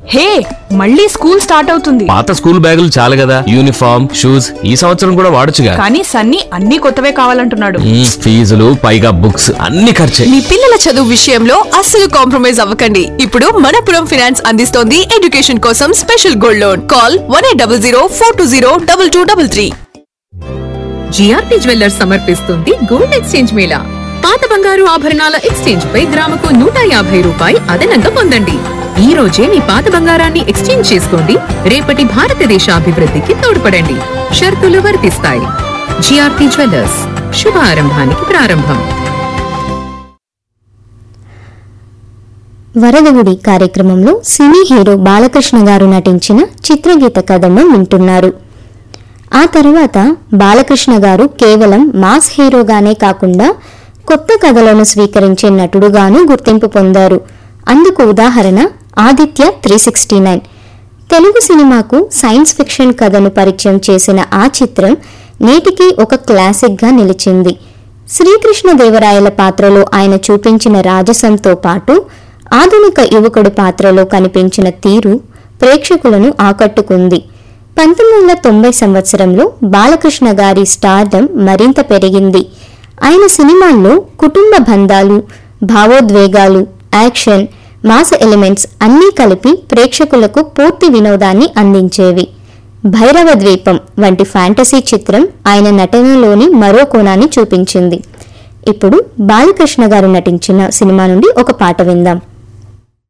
హే మళ్ళీ school start అవుతుంది పాత స్కూల్ బ్యాగులు చాలు కదా యూనిఫామ్ షూస్ ఈ సంవత్సరం కూడా వాడొచ్చుగా కానీ సన్నీ అన్ని కొత్తవే కావాలంటున్నాడు మ్మ్, ఫీజులు పైగా బుక్స్ అన్ని ఖర్చే మీ పిల్లల చదువు విషయంలో అస్సలు కాంప్రమైజ్ అవ్వకండి ఇప్పుడు మనపురం ఫినాన్స్ అందిస్తోంది ఎడ్యుకేషన్ కోసం special gold loan call one eight double zero four two zero double two double three GRP jewellers సమర్పిస్తుంది గోల్డ్ ఎక్స్చేంజ్ మేళా పాత బంగారు ఆభరణాల ఎక్స్చేంజ్ పై గ్రాముకు నూట యాభై రూపాయి అదనంగా పొందండి ఈ రోజే మీ పాత బంగారాన్ని ఎక్స్చేంజ్ చేసుకోండి రేపటి భారతదేశ అభివృద్ధికి తోడ్పడండి షరతులు వర్తిస్తాయి జిఆర్పి జ్యువెల్లర్స్ శుభారంభానికి ప్రారంభం వరదగుడి కార్యక్రమంలో సినీ హీరో బాలకృష్ణ గారు నటించిన చిత్రగీత కథను వింటున్నారు ఆ తర్వాత బాలకృష్ణ గారు కేవలం మాస్ హీరోగానే కాకుండా కొత్త కథలను స్వీకరించే నటుడుగాను గుర్తింపు పొందారు అందుకు ఉదాహరణ Aditya three sixty nine Telugu సినిమాకు సైన్స్ ఫిక్షన్ కథను పరిచయం చేసిన ఆ చిత్రం నేటికి ఒక క్లాసిక్గా నిలిచింది శ్రీకృష్ణదేవరాయల పాత్రలో ఆయన చూపించిన రాజసంతో పాటు ఆధునిక యువకుడు పాత్రలో కనిపించిన తీరు ప్రేక్షకులను ఆకట్టుకుంది పంతొమ్మిది వందల తొంభై సంవత్సరంలో బాలకృష్ణ గారి స్టార్డం మరింత పెరిగింది ఆయన సినిమాల్లో కుటుంబ బంధాలు భావోద్వేగాలు యాక్షన్ మాస్ ఎలిమెంట్స్ అన్నీ కలిపి ప్రేక్షకులకు పూర్తి వినోదాన్ని అందించేవి భైరవ ద్వీపం వంటి ఫ్యాంటసీ చిత్రం ఆయన నటనలోని మరో కోణాన్ని చూపించింది ఇప్పుడు బాలకృష్ణ గారు నటించిన సినిమా నుండి ఒక పాట విందాం